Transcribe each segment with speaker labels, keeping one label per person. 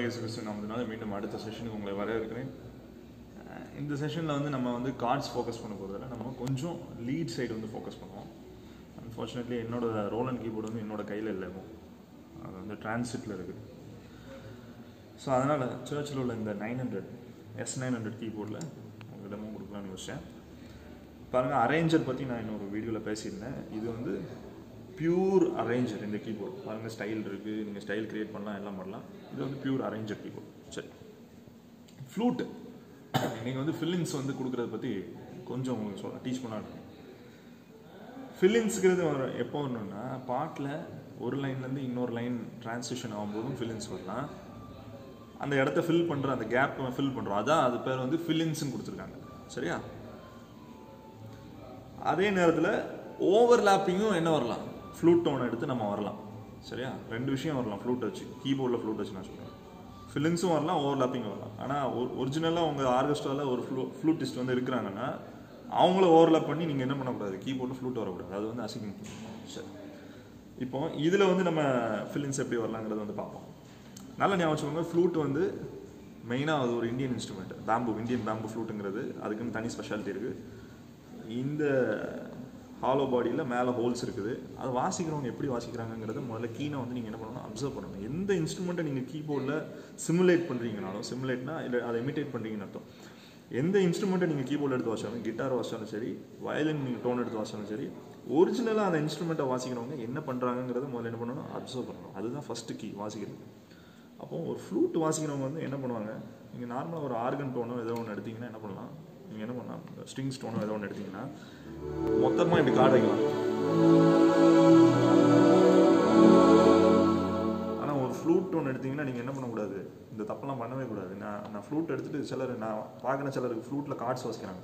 Speaker 1: இயேசு கிறிஸ்து நாமத்தினால மீண்டும் அடுத்த செஷனுக்கு உங்களை வரவேற்கிறேன் அஹ் இந்த செஷனில் வந்து நம்ம வந்து கார்ட்ஸ் ஃபோக்கஸ் பண்ண போகிறதில்ல நம்ம கொஞ்சம் லீட் சைடு வந்து ஃபோக்கஸ் பண்ணுவோம் அன்ஃபார்ச்சுனேட்லி என்னோட ரோல் அண்ட் கீபோர்டு வந்து என்னோட கையில் இல்லை இப்போ. அது வந்து டிரான்சிட்டில் இருக்குது ஸோ அதனால் சர்ச்சில் உள்ள இந்த nine hundred S nine hundred கீபோர்டில் உங்களுக்கு டெமோ கொடுக்கலாம்னு யோசிச்சேன் பாருங்கள் அரேஞ்சர் பற்றி நான் இன்னொரு வீடியோவில் பேசியிருந்தேன் இது வந்து பியூர் அரேஞ்சர் இந்த கீபோர்டு பாருங்கள் ஸ்டைல் இருக்குது நீங்கள் ஸ்டைல் கிரியேட் பண்ணலாம் எல்லாம் பண்ணலாம் இது வந்து பியூர் அரேஞ்சர் கீபோர்டு சரி ஃப்ளூட்டு நீங்கள் வந்து ஃபில்லிங்ஸ் வந்து கொடுக்குறத பற்றி கொஞ்சம் உங்களுக்கு சொல்ல டீச் பண்ணலாம் ஃபில்லிங்ஸுங்கிறது வர- எப்போ வரணும்னா பாட்டில் ஒரு லைன்லேருந்து இன்னொரு லைன் டிரான்சிஷன் ஆகும்போதும் ஃபில்லிங்ஸ் வரலாம் அந்த இடத்த ஃபில் பண்ணுற அந்த கேப் ஃபில் பண்ணுறோம் அதான் அது பேர் வந்து ஃபில்லிங்ஸ்னு கொடுத்துருக்காங்க சரியா அதே நேரத்தில் ஓவர்லாப்பிங்கும் என்ன வரலாம் ஃப்ளூட் டோன் எடுத்து நம்ம வரலாம் சரியா ரெண்டு விஷயம் வரலாம் ஃப்ளூட் வச்சு கீபோர்டில் ஃப்ளூட் வச்சு நான் சொல்கிறேன் ஃபில்லிங்ஸும் வரலாம் ஓவர்லாப்பிங்கும் வரலாம் ஆனால் ஒரிஜினலாக உங்கள் ஆர்கெஸ்ட்ராவில் ஒரு ஃப்ளூ ஃப்ளூட்டிஸ்ட் வந்து இருக்கிறாங்கன்னா அவங்கள ஓவர்லாப் பண்ணி நீங்கள் என்ன பண்ணக்கூடாது கீபோர்டில் ஃப்ளூட் வரக்கூடாது அது வந்து அசிங்கம் சரி இப்போ இதில் வந்து நம்ம ஃபில்லிங்ஸ் எப்படி வரலாங்கிறத வந்து பார்ப்போம் நல்ல ஞாபகம் வச்சுக்கோங்க ஃப்ளூட் வந்து மெயினாக அது ஒரு Indian instrument bamboo Indian bamboo ஃப்ளூட்டுங்கிறது அதுக்குன்னு தனி ஸ்பெஷாலிட்டி இருக்குது இந்த ஹாலோ பாடியில் மேலே ஹோல்ஸ் இருக்குது அது வாசிக்கிறவங்க எப்படி வாசிக்கிறாங்கங்கிறத முதல்ல கீனை வந்து நீங்கள் என்ன பண்ணணும் அப்சர்வ் பண்ணணும் எந்த இன்ஸ்ட்ருமெண்ட்டை நீங்கள் கீபோர்டில் சிமுலேட் பண்ணுறீங்கனாலும் சிமுலேட்னா இல்லை அதை இமிட்டேட் பண்ணுறீங்கன்னு அர்த்தம் எந்த இன்ஸ்ட்ருமெண்ட்டை நீங்கள் கீபோர்டில் எடுத்து வாசிச்சாலும் கிட்டார் வாசிச்சாலும் சரி வயலின் நீங்கள் டோன் எடுத்து வாசிச்சாலும் சரி ஒரிஜினலாக அந்த இன்ஸ்ட்ருமெண்ட்டை வாசிக்கிறவங்க என்ன பண்ணுறாங்கங்கிறத முதல்ல என்ன பண்ணணும் அப்சர்வ் பண்ணணும் அதுதான் ஃபஸ்ட்டு கீ வாசிக்கிறது அப்போ ஒரு ஃப்ளூட் வாசிக்கிறவங்க வந்து என்ன பண்ணுவாங்க நீங்கள் நார்மலாக ஒரு ஆர்கன் டோனோ ஏதோ ஒன்று எடுத்தீங்கன்னா என்ன பண்ணலாம் நீங்கள் என்ன பண்ணலாம் ஸ்ட்ரிங்ஸ் டோனோ ஏதோ ஒன்று எடுத்தீங்கன்னா மொத்தமாக இப்படி கார்டு வைக்கலாம் ஆனால் ஒரு ஃப்ளூட் டோன் எடுத்தீங்கன்னா நீங்கள் என்ன பண்ணக்கூடாது இந்த தப்பெல்லாம் பண்ணவே கூடாது நான் நான் ஃப்ளூட் எடுத்துட்டு சிலர் நான் பார்க்குற சிலருக்கு ஃப்ளூட்டில் கார்ட்ஸ் வாசிக்கிறாங்க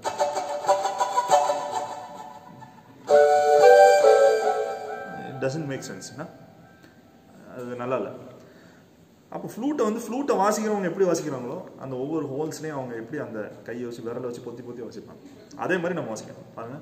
Speaker 1: இட் டசன்ட் மேக் சென்ஸ் அது நல்லா இல்லை அப்போ ஃப்ளூட்டை வந்து ஃப்ளூட்டை வாசிக்கிறவங்க எப்படி வாசிக்கிறாங்களோ அந்த ஒவ்வொரு ஹோல்ஸ்லேயும் அவங்க எப்படி அந்த கையை வச்சு விரலை வச்சு பொத்தி பொத்தி வாசிப்பாங்க அதே மாதிரி நம்ம வாசிக்கணும் பாருங்க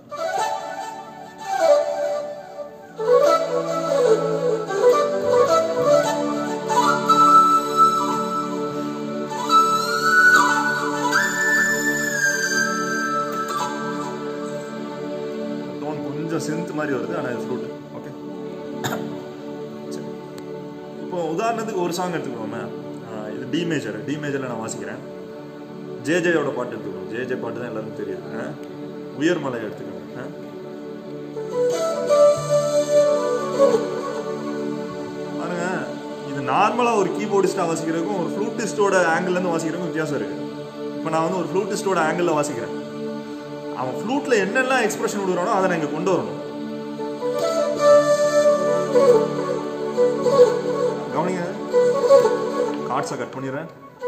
Speaker 1: டோன் கொஞ்சம் சென்த் மாதிரி வருது ஆனால் இது ஃப்ளூட் ஓகே சரி இப்போ உதாரணத்துக்கு ஒரு சாங் எடுத்துக்கோமே ஆஹ் இது டி மேஜர் டி மேஜரில் நான் வாசிக்கிறேன் ஜேஜேயோட பாட்டு எடுத்துக்கணும் ஜேஜே பாட்டு தான் எல்லாருக்கும் தெரியுது ஆஹ் உயர்மலை எடுத்துக்கணும் ஆஹ் பாருங்க இது நார்மலாக ஒரு கீபோர்டிஸ்டாக வாசிக்கிறதுக்கும் ஒரு ஃப்ளூட்டிஸ்டோட ஆங்கிள்லேருந்து வாசிக்கிறதுக்கும் வித்தியாசம் இருக்கு இப்போ நான் வந்து ஒரு ஃப்ளூட்டிஸ்டோட ஆங்கிளில் வாசிக்கிறேன் அவன் ஃப்ளூட்டில் என்னெல்லாம் எக்ஸ்பிரஷன் விடுறானோ அதை நான் இங்கே கொண்டு வரணும் கவனிங்க கார்ட்ஸை கட் பண்ணிடுறேன்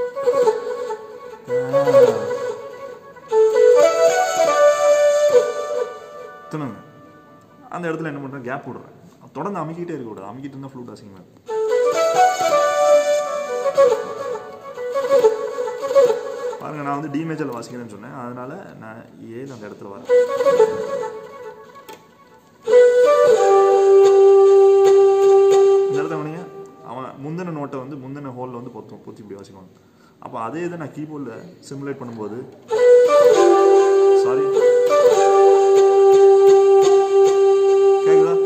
Speaker 1: தின்னுங்க அந்த இடத்துல என்ன பண்ணுறேன் கேப் விடுறேன் தொடர்ந்து அமைக்கிட்டே இருக்கக்கூடாது அமைக்கிட்டு இருந்தால் ஃப்ளூட் அசிங்கமாக இருக்கும் பாருங்க நான் வந்து டி மேஜரில் வாசிக்கிறேன்னு சொன்னேன் அதனால நான் ஏல அந்த இடத்துல வரேன் இந்த இடத்த கவனிங்க அவன் முந்தின நோட்டை வந்து முந்தின ஹோலில் வந்து பொத்தும் பொத்தி இப்படி வாசிக்குவாங்க அப்போ அதே இதை நான் கீபோர்டில் சிமுலேட் பண்ணும்போது சாரி கேக்குதா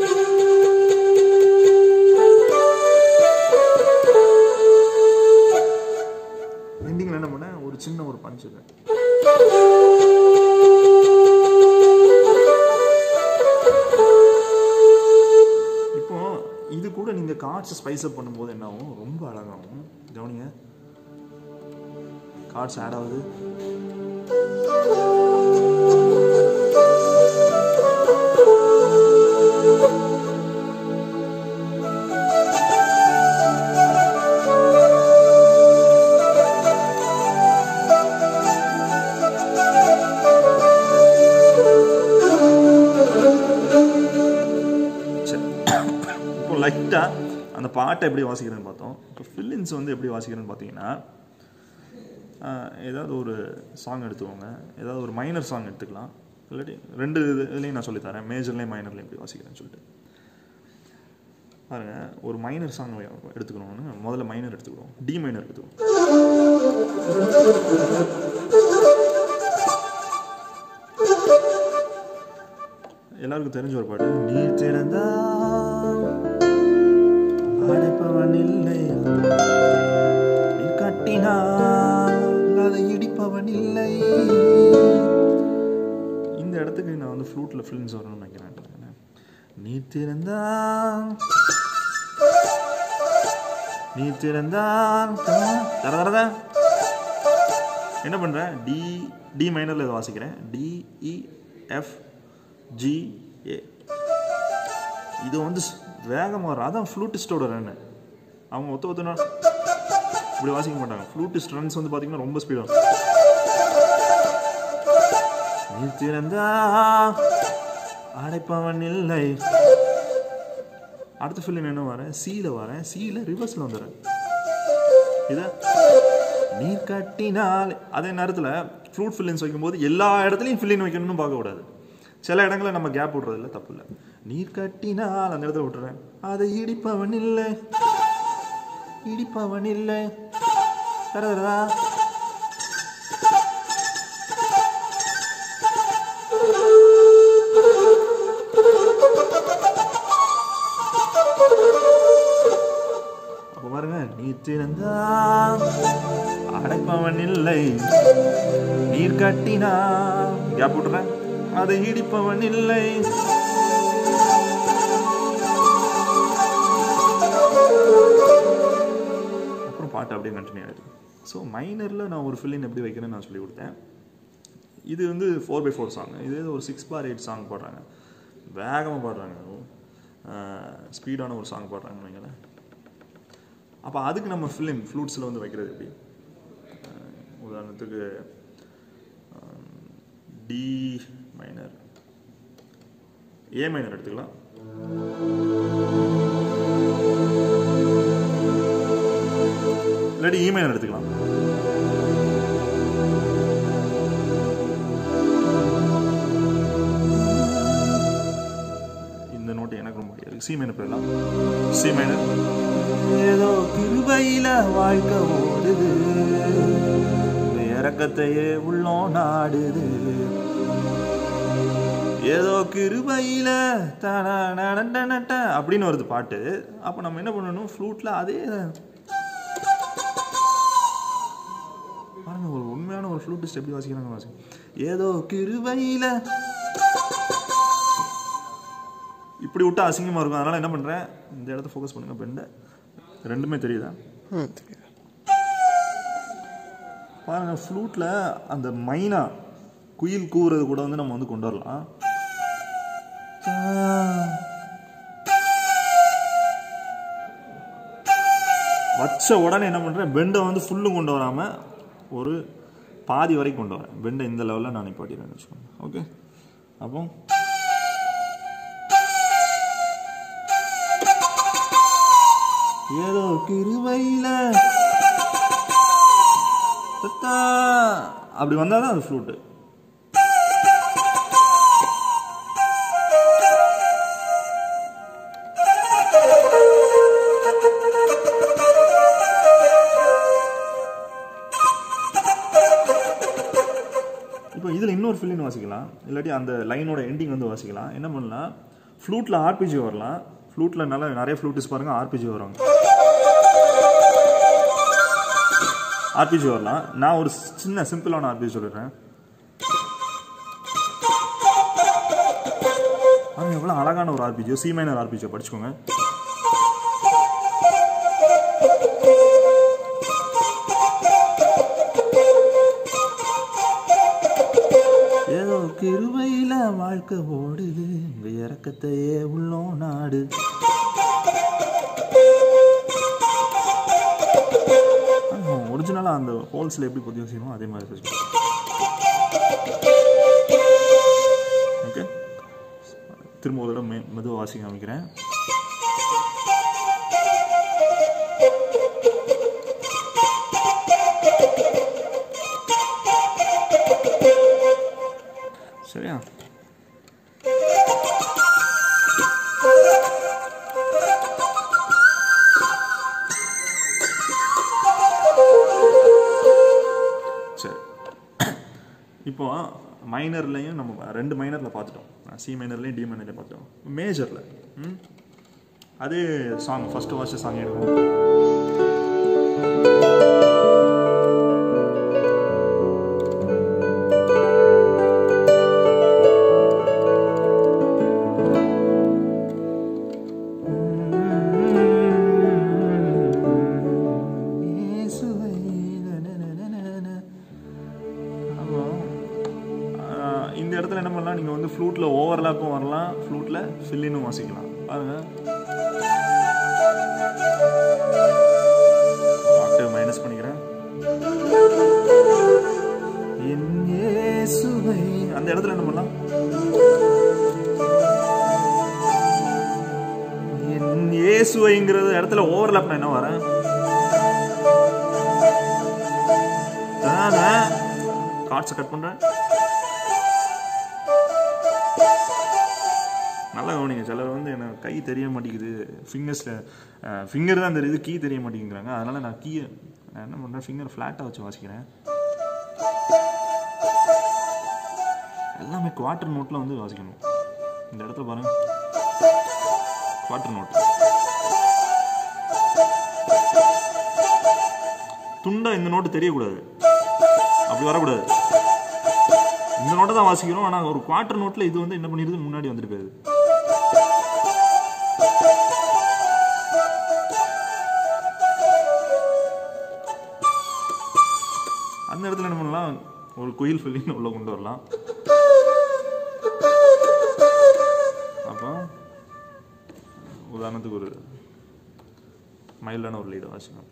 Speaker 1: எண்டிங்கில் என்ன பண்ணேன் ஒரு சின்ன ஒரு பஞ்ச் இருக்கேன் இப்போ இது கூட நீங்க கார்ட்ஸ் ஸ்பைஸ் அப் பண்ணும்போது என்ன ஆகும் ரொம்ப அழகாகும் கவனிங்க கார்ட்ஸ் ஆட் ஆகுது சரி இப்போ லைட்டாக அந்த பாட்டை எப்படி வாசிக்கிறேன்னு பார்த்தோம் இப்போ ஃபில்லின்ஸ் வந்து எப்படி வாசிக்கிறேன்னு பார்த்தீங்கன்னா ஆஹ், ஏதாவது ஒரு சாங் எடுத்துக்கோங்க ஏதாவது ஒரு மைனர் சாங் எடுத்துக்கலாம் இல்லாட்டி ரெண்டு இது- இதுலேயும் நான் சொல்லித்தரேன் மேஜர்லேயும் மைனர்லேயும் எப்படி வாசிக்கிறேன்னு சொல்லிட்டு பாருங்க ஒரு மைனர் சாங் எடுத்துக்கணும்னு முதல்ல மைனர் எடுத்துக்கிறோம் டி மைனர் எடுத்துக்கிறோம் எல்லாருக்கும் தெரிஞ்ச ஒரு பாட்டு நீ திறந்தா அடைப்பவன் இல்லை நீ கட்டினால் அதை இடிப்பவன் இல்லை இந்த இடத்துக்கு நான் வந்து ஃப்ளூட்டில் ஃபிலிம்ஸ் வரணும்னு நினைக்கிறேன் நீ திறந்தால் நீ திறந்தால் தர தரதா என்ன பண்ணுறேன் டி டி மைனரில் இதை வாசிக்கிறேன் டிஇ எஃப் ஜி ஏ இது வந்து வேகமாக வரும் அதான் ஃப்ளூட்டிஸ்டோட ரன் அவங்க ஒத்த ஒத்தனா இப்படி வாசிக்க மாட்டாங்க ஃப்ளூட்டிஸ்ட் ரன்ஸ் வந்து பார்த்தீங்கன்னா ரொம்ப ஸ்பீடாக இருக்கும் நீ திறந்தா அடைப்பவன் இல்லை அடுத்த ஃபில்லின் என்ன வரேன் சீல வரேன் சீல ரிவர்ஸில் வந்துடுறேன் இதை நீர் கட்டினால் அதே நேரத்தில் ஃப்ளூட் ஃபில்லின்ஸ் வைக்கும்போது எல்லா இடத்துலையும் ஃபில்லின் வைக்கணும்னு பார்க்கக்கூடாது சில இடங்களில் நம்ம கேப் விட்றதில்ல தப்பு இல்லை நீர் கட்டினால் அந்த இடத்துல விட்டுறேன் அதை இடிப்பவன் இல்லை இடிப்பவன் இல்லை தரதா அப்போ பாருங்க நீ திறந்தா அடைப்பவன் இல்லை நீர் கட்டினா கேப் விட்டுறேன் அதை இடிப்பவன் இல்லை அப்புறம் பாட்டு அப்படியே கண்டினியூ ஆயிடுது ஸோ மைனரில் நான் ஒரு ஃபில்லின் எப்படி வைக்கிறேன்னு நான் சொல்லி கொடுத்தேன் இது வந்து ஃபோர் பை ஃபோர் சாங் இது ஒரு சிக்ஸ் பார் எயிட் சாங் பாடுறாங்க வேகமாக பாடுறாங்க ஸ்பீடான ஒரு சாங் பாடுறாங்கன்னு வைங்களேன் அப்போ அதுக்கு நம்ம ஃபில்லின் ஃப்ளூட்ஸில் வந்து வைக்கிறது எப்படி அஹ் உதாரணத்துக்கு டி மைனர் ஏ மைனர் எடுத்துக்கலாம் இல்லாட்டி இ மைனர் எடுத்துக்கலாம் இந்த நோட்டு எனக்கு ரொம்ப பிடிக்காது சி மைனர் போயிடலாம் சி மைனர் ஏதோ கிருபையில வாழ்க்கை ஓடுது இந்த இறக்கத்தையே உள்ளோம் நாடுது ஏதோ கிருபையில தன நடண்ட நட்ட அப்படின்னு வருது பாட்டு அப்போ நம்ம என்ன பண்ணணும் ஃப்ளூட்ல அதே பாருங்க ஒரு உண்மையான ஒரு ஃப்ளூட்டிஸ்ட் எப்படி வாசிக்கிறாங்க வாசி ஏதோ கிருபையில இப்படி விட்டா அசிங்கமா இருக்கும் அதனால என்ன பண்றேன் இந்த இடத்த ஃபோக்கஸ் பண்ணுங்க பெண்டை ரெண்டுமே தெரியுதா
Speaker 2: ம் தெரியுது
Speaker 1: பாருங்க ஃப்ளூட்ல அந்த மைனா குயில் கூவுறது கூட வந்து நம்ம வந்து கொண்டு வரலாம் வச்ச உடனே என்ன பண்றேன் பெண்டை வந்து ஃபுல்லும் கொண்டு வராம ஒரு பாதி வரைக்கும் கொண்டு வரேன் பெண்டை இந்த லெவலில் நான் நிப்பாட்டிடுறேன் வச்சுக்கோங்க ஓகே அப்போ ஏதோ கிருவையில தத்தா. அப்படி வந்தாதான் அது ஃப்ளூட்டு இப்போ இதில் இன்னொரு ஃபில்லின் வாசிக்கலாம் இல்லாட்டி அந்த லைனோட எண்டிங் வந்து வாசிக்கலாம் என்ன பண்ணலாம் ஃப்ளூட்டில் ஆர்பிஜி வரலாம் ஃப்ளூட்டில் நல்லா நிறைய ஃப்ளூட்டிஸ் பாருங்க ஆர்பிஜி வருவாங்க ஆர்பிஜி வரலாம் நான் ஒரு சின்ன சிம்பிளான ஆர்பிஜி சொல்லிடுறேன் பாருங்க எவ்வளோ அழகான ஒரு ஆர்பிஜியோ சி மைனர் ஆர்பிஜியோ படிச்சுக்கோங்க ஏதோ கிருவையில வாழ்க்கை ஓடுது இந்த இறக்கத்தையே உள்ளோம் நாடு ஒரிஜினலாக அந்த ஹோல்ஸில் எப்படி பொத்தி வச்சுக்கணும் அதே மாதிரி வச்சுக்கணும் ஓகே திரும்ப ஒரு தடவை மெ மெதுவாக வாசிக்க காமிக்கிறேன் சரியா மைனர்லையும் நம்ம ரெண்டு மைனரில் பார்த்துட்டோம் சி மைனர்லையும் டி மைனர்லையும் பார்த்துட்டோம் மேஜரில் ம் அதே சாங் ஃபஸ்ட்டு வாட்ச் சாங் எடுக்கணும் ஆஹ் இந்த இடத்துல என்ன பண்ணலாம் நீங்கள் வந்து ஃப்ளூட்டில் ஓவர்லாப்பும் வரலாம் ஃப்ளூட்டில் ஃபில்லினும் வாசிக்கலாம் பாருங்க ஆக்டேவ் மைனஸ் பண்ணிக்கிறேன் என் இயேசுவை அந்த இடத்துல என்ன பண்ணலாம் என் இயேசுவைங்கிறது இடத்துல ஓவர்லாப் நான் என்ன வரேன் கார்ட்ஸை கட் பண்றேன் நல்லா கவனிங்க சிலர் வந்து எனக்கு கை தெரிய மாட்டேங்குது ஃபிங்கர்ஸில் ஃபிங்கர் தான் தெரியுது கீ தெரிய மாட்டேங்கிறாங்க அதனால நான் கீயை நான் என்ன பண்ணுறேன் ஃபிங்கர் ஃப்ளாட்டாக வச்சு வாசிக்கிறேன் எல்லாமே குவார்டர் நோட்டில் வந்து வாசிக்கணும் இந்த இடத்துல பாருங்க குவார்டர் நோட் துண்டா இந்த நோட்டு தெரியக்கூடாது அப்படி வரக்கூடாது இந்த நோட்டை தான் வாசிக்கிறோம் ஆனால் ஒரு குவார்டர் நோட்டில் இது வந்து என்ன பண்ணிடுது முன்னாடி வந்துட்டு போகுது அந்த இடத்துல என்ன பண்ணலாம் ஒரு குயில் ஃபில்லின்னு உள்ள கொண்டு வரலாம் அப்போ உதாரணத்துக்கு ஒரு மைல்டான ஒரு லீடை வாசிக்கலாம்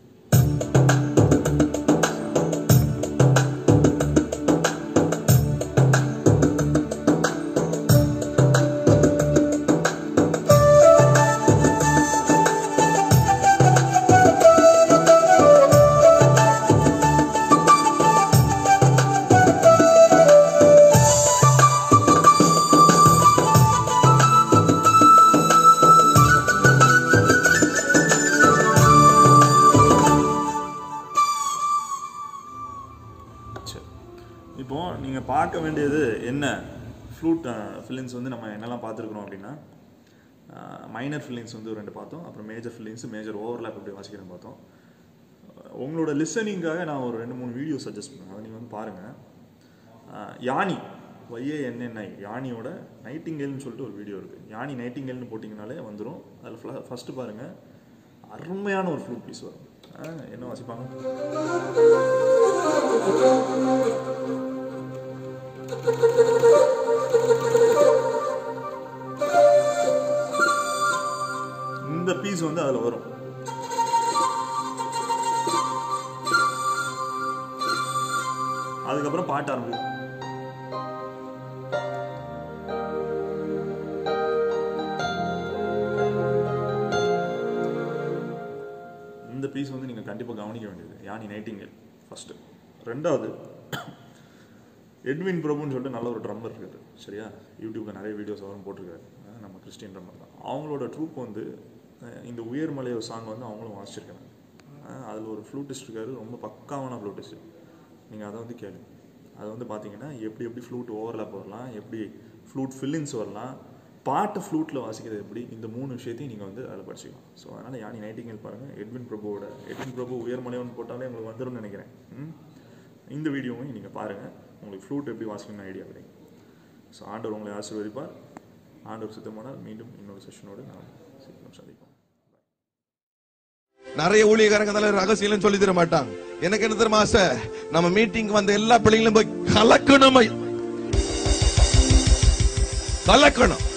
Speaker 1: சரி இப்போ நீங்கள் பார்க்க வேண்டியது என்ன ஃப்ளூட் ஃபில்லிங்ஸ் வந்து நம்ம என்னெல்லாம் பார்த்துருக்குறோம் அப்படின்னா மைனர் ஃபில்லிங்ஸ் வந்து ஒரு ரெண்டு பார்த்தோம் அப்புறம் மேஜர் ஃபில்லிங்ஸ் மேஜர் ஓவர்லாப் எப்படி வாசிக்கிறேன்னு பார்த்தோம் அஹ் உங்களோட லிசனிங்காக நான் ஒரு ரெண்டு மூணு வீடியோ சஜஸ்ட் பண்ணுவேன் அதை நீங்கள் வந்து பாருங்கள் யானி ஒய்ஏஎன்என்ஐ யானியோட நைட்டிங்கேல்னு சொல்லிட்டு ஒரு வீடியோ இருக்குது யானி நைட்டிங்கேல்னு போட்டிங்கனாலே வந்துடும் அதில் ஃபஸ்ட்டு பாருங்கள் அருமையான ஒரு ஃப்ளூட் பீஸ் வரும் அஹ் என்ன வாசிப்பாங்க இந்த பீஸ் வந்து அதுல வரும் அதுக்கப்புறம் பாட்டு ஆரம்பிக்கும் இந்த பீஸ் வந்து நீங்க கண்டிப்பா கவனிக்க வேண்டியது யானி நைட்டிங்கல் ஃபர்ஸ்ட் ரெண்டாவது எட்வின் பிரபுன்னு சொல்லிட்டு நல்ல ஒரு ட்ரம்மர் இருக்காரு சரியா யூடியூப்ல நிறைய வீடியோஸ் அவரும் போட்டிருக்காரு அஹ் நம்ம கிறிஸ்டியன் ட்ரம்மர் தான் அவங்களோட ட்ரூப் வந்து அஹ் இந்த உயர்மலை சாங் வந்து அவங்களும் வாசிச்சிருக்காங்க அஹ் அதுல ஒரு ஃப்ளூட்டிஸ்ட் இருக்காரு ரொம்ப பக்காவான ஃப்ளூட்டிஸ்ட் நீங்கள் அதை வந்து கேளுங்க அது வந்து பார்த்தீங்கன்னா எப்படி எப்படி ஃப்ளூட் ஓவர்லாப் வரலாம் எப்படி ஃப்ளூட் ஃபில்லிங்ஸ் வரலாம் பாட்டை ஃப்ளூட்டில் வாசிக்கிறது எப்படி இந்த மூணு விஷயத்தையும் நீங்கள் வந்து அதில் படிச்சுக்கலாம் ஸோ அதனால் யானி நைட்டிங்கல் பாருங்கள் எட்வின் பிரபுவோட எட்வின் பிரபு உயர்மலையோன்னு போட்டாலே உங்களுக்கு வந்துரும்னு நினைக்கிறேன் ம்? இந்த வீடியோவும் நீங்கள் பாருங்கள் உங்களுக்கு ஃப்ளூட் எப்படி வாசிக்கணும்னு ஐடியா கிடைக்கும் ஸோ ஆண்டவர் உங்களை ஆசீர்வதிப்பார் ஆண்டவர் சுத்தமானால் மீண்டும் இன்னொரு செஷனோடு நான் சீக்கிரம் சந்திப்போம்
Speaker 2: நிறைய ஊழியக்காரங்க அதெல்லாம் ரகசியம் சொல்லி தர மாட்டாங்க எனக்கு என்ன தெரியுமா ஆசை நம்ம மீட்டிங் வந்த எல்லா பிள்ளைங்களும் போய் கலக்கணும் கலக்கணும்